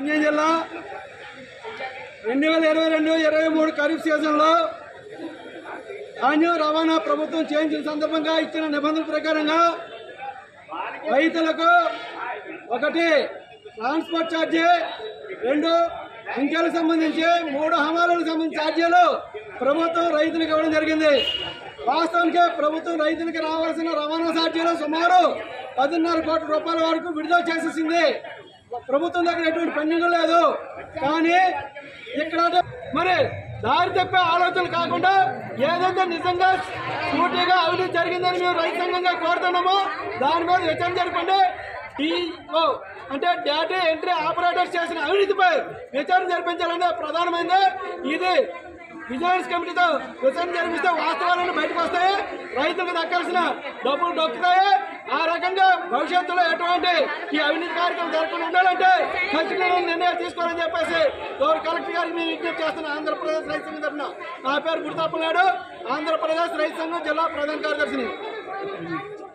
మంచినీళ్ళ జిల్లా రెండు వేల ఇరవై రెండు ఇరవై మూడు ఖరీఫ్ సీజన్లో ధాన్యం రవాణా ప్రభుత్వం చేయించిన సందర్భంగా ఇచ్చిన నిబంధనల ప్రకారంగా రైతులకు ఒకటి ట్రాన్స్పోర్ట్ ఛార్జీ రెండు ఇంకెలకు సంబంధించి మూడు హమాలకు సంబంధించిన ఛార్జీలు ప్రభుత్వం రైతులకు ఇవ్వడం జరిగింది వాస్తవానికి ప్రభుత్వం రైతులకు రావాల్సిన రవాణా ఛార్జీలు సుమారు పదిన్నర కోట్ల రూపాయల వరకు విడుదల చేసేసింది ప్రభుత్వం దగ్గర ఎటువంటి పెండింగ్ లేదు కానీ ఇక్కడ మరి దారి తప్పే ఆలోచనలు కాకుండా ఏదైతే నిజంగా సూటిగా అవినీతి జరిగిందని మేము రైతాంగంగా కోరుతున్నామో దాని మీద విచారణ జరపండి టీఓ అంటే డేటా ఎంట్రీ ఆపరేటర్స్ చేసిన అవినీతిపై విచారణ జరిపించాలనే ప్రధానమైనది ఇది విజిలెన్స్ కమిటీతో విచారణ జరిపిస్తే వాస్తవాలను బయటకు వస్తాయి రైతులకు దక్కాల్సిన డబ్బులు దొక్కుతాయి ఆ రకంగా భవిష్యత్తులో ఎటువంటి ఈ అవినీతి కార్యక్రమం జరగకుండా ఉండాలంటే ఖచ్చితంగా నిర్ణయాలు తీసుకోవాలని చెప్పేసి గౌరవ కలెక్టర్ గారికి మేము విజ్ఞప్తి చేస్తున్నాం ఆంధ్రప్రదేశ్ రైతు సంఘం తరఫున నా పేరు గుర్తాపన్నాడు ఆంధ్రప్రదేశ్ రైతు సంఘం జిల్లా ప్రధాన కార్యదర్శిని